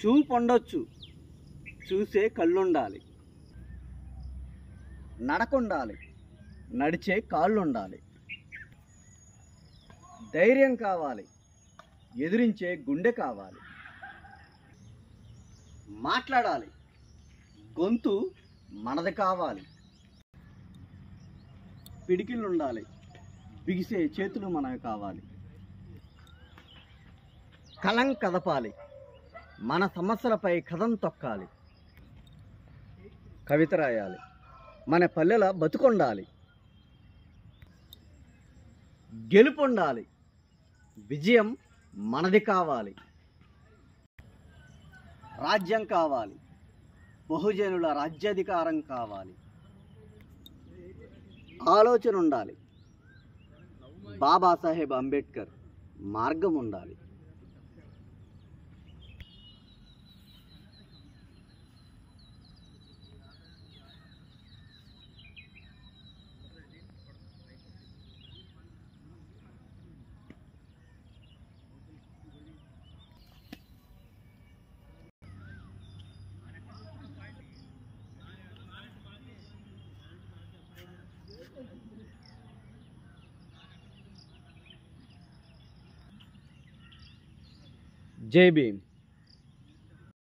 చూపు ఉండొచ్చు చూసే కళ్ళుండాలి నడకుండాలి నడిచే కాళ్ళు ఉండాలి ధైర్యం కావాలి ఎదిరించే గుండె కావాలి మాట్లాడాలి గొంతు మనది కావాలి పిడికిళ్ళు ఉండాలి బిగిసే చేతులు మనవి కావాలి కలం కదపాలి మన సమస్యలపై కథం తొక్కాలి కవిత రాయాలి మన పల్లెల బతుకుండాలి గెలుపొండాలి విజయం మనది కావాలి రాజ్యం కావాలి బహుజనుల రాజ్యాధికారం కావాలి ఆలోచన ఉండాలి బాబాసాహెబ్ అంబేద్కర్ మార్గం ఉండాలి జై భీమ్